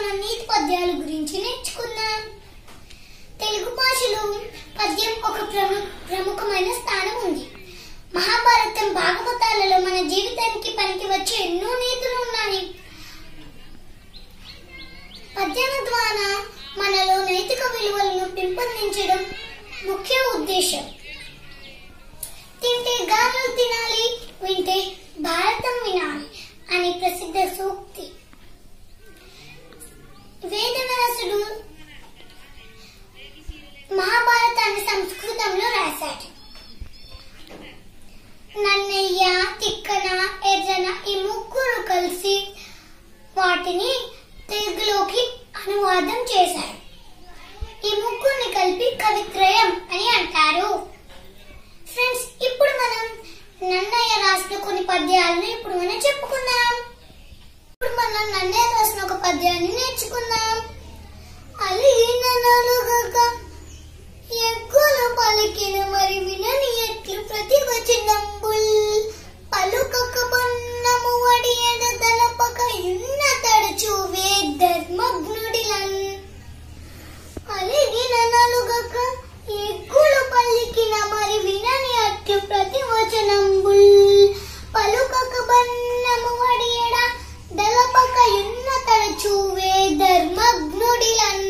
మనం నీతి పద్యాల గురించి నేర్చుకుందాం తెలుగు భాషలో పద్యం ఒక ప్రము ప్రముఖమైన స్థానం ఉంది మహాభారతం భాగవతాలలో మన జీవితానికి పనికి వచ్చే ఎన్నో నీతులు ఉన్నాయి పద్యాల ద్వారా మనలో నైతిక విలువలను పెంపొందించడం ముఖ్య ఉద్దేశం తింటే గానులు తినాలి వింటే భారతం వినాలి అని ప్రసిద్ధ సూక్తి వేదవ్యాసుడు మహాభారతాన్ని సంస్కృతంలో రాశాడు నన్నయ్య తిక్కన ఎర్రన ఈ ముగ్గురు కలిసి వాటిని తెలుగులోకి అనువాదం చేశారు ఈ ముగ్గురిని కలిపి కవిత్రయం అని అంటారు ఫ్రెండ్స్ ఇప్పుడు మనం నన్నయ్య రాసిన కొన్ని పద్యాలను ఇప్పుడు మనం చెప్పుకుందాం ఇప్పుడు మనం నన్నయ్య రాసిన ఒక పద్యాన్ని నేర్చుకుందాం అలిగిన నలుగక ఎక్కువ పలికిన మరి వినని ఎట్లు ప్రతి వచనంబుల్ పలుకక బన్నము వడి ఎడ తలపక ఇన్న తడచు వే ధర్మజ్ఞుడిలన్ అలిగిన నలుగక ఎక్కులు పలికిన మరి వినని అట్లు ప్రతి వచనంబుల్ పలుకక బన్నము వడి ఎడ దలపక ఇన్న తడచు వే ధర్మజ్ఞుడిలన్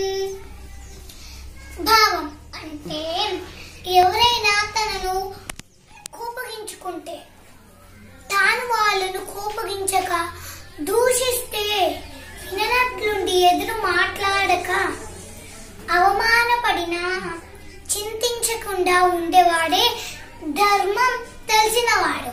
భావం అంటే ఎవరైనా తనను కోపగించుకుంటే తాను వాళ్ళను కోపగించక దూషిస్తే విననట్లుండి ఎదురు మాట్లాడక అవమానపడినా చింతించకుండా ఉండేవాడే ధర్మం తెలిసినవాడు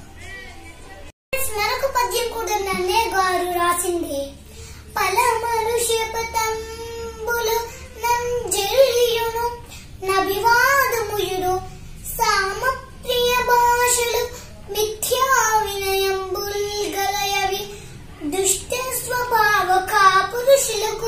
మరొక పద్యం కూడా నన్నే గారు రాసింది పలమరు శపతంబులు నంజలియును నభివాదముయుడు సామప్రియ భాషలు మిథ్యా వినయంబుల్ గలయవి దుష్ట స్వభావ కాపురుషులకు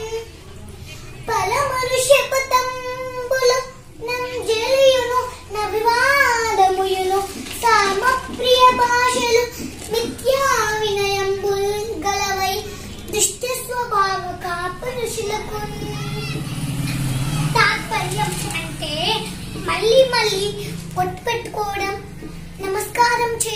పలమరు శపతంబులు నంజలియును నభివాదముయును సామప్రియ భాషలు మిథ్యా వినయంబుల్ గలవై దుష్ట స్వభావ కాపురుషులకు తాత్పర్యం అంటే మళ్ళీ మళ్ళీ ఒట్టు పెట్టుకోవడం నమస్కారం చే